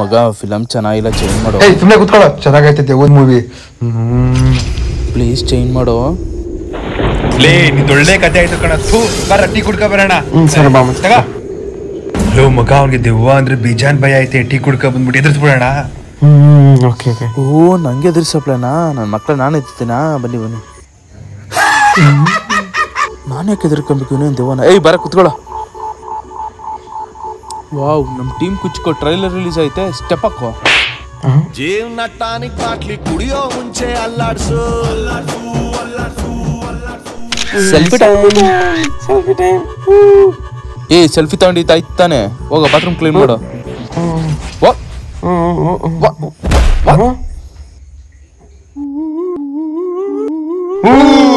ಮಗ ಫಿಲಮ್ ಚೆನ್ನಾಗಿಲ್ಲ ಚೇಂಜ್ ಮಾಡು ಏಯ್ ಸುಮ್ಮನೆ ಕುತ್ಕೊಳ್ಳೋ ಚೆನ್ನಾಗೈತೆ ಒಂದ್ ಮೂವಿ ಪ್ಲೀಸ್ ಚೇಂಜ್ ಮಾಡು ಲೇ ನಿಂದ ಒಳ್ಳೆ ಕತೆ ಆಯ್ತು ಕಣ ಥೂ ಬರ ಟೀ ಕುಡ್ಕ ಬರೋಣ ಹ್ಮ್ ಸರಿ ಮಾಮ ತಗ ಲೋ ಮಗ ಅವ್ನಿಗೆ ದೆವ್ವ ಅಂದ್ರೆ ಬೇಜಾನ್ ಭಯ ಐತೆ ಟೀ ಕುಡ್ಕ ಬಂದ್ಬಿಟ್ಟು ಎದುರಿಸ್ಬಿಡೋಣ ಹ್ಮ್ ಓಕೆ ಓಕೆ ಓ ನಂಗೆ ಎದುರಿಸಪ್ಲನಾ ನನ್ನ ಮಕ್ಳು ನಾನು ಎತ್ತೀನಾ ಬನ್ನಿ ಬನ್ನಿ ನಾನು ಯಾಕೆ ಎದುರ್ಕೊಬೇಕು ಇನ್ನೇನು ದೇವನ ಏಯ್ ಬರ ಕುತ್ಕೊಳ್ಳೋ ವಾವ್ ನಮ್ಮ ಟೀಮ್ ಕುಚ್ಕೋ ಟ್ರೈಲರ್ ರಿಲೀಸ್ ಐತೆ ಸ್ಟೆಪ್ ಹಾಕೋ ಜೀವನ ಟಾನಿಕ್ ಬಾಟ್ಲಿ ಕುಡಿಯೋ ಮುಂಚೆ ಅಲ್ಲಾಡ್ಸು ಸೆಲ್ಫಿ ಏ ಸೆಲ್ಫಿ ತಗೊಂಡಿತ್ತು ಆಯ್ತು ತಾನೆ ಹೋಗ ಬಾತ್ರೂಮ್ ಕ್ಲೀನ್ ಮಾಡು ವಾ ವಾ ವಾ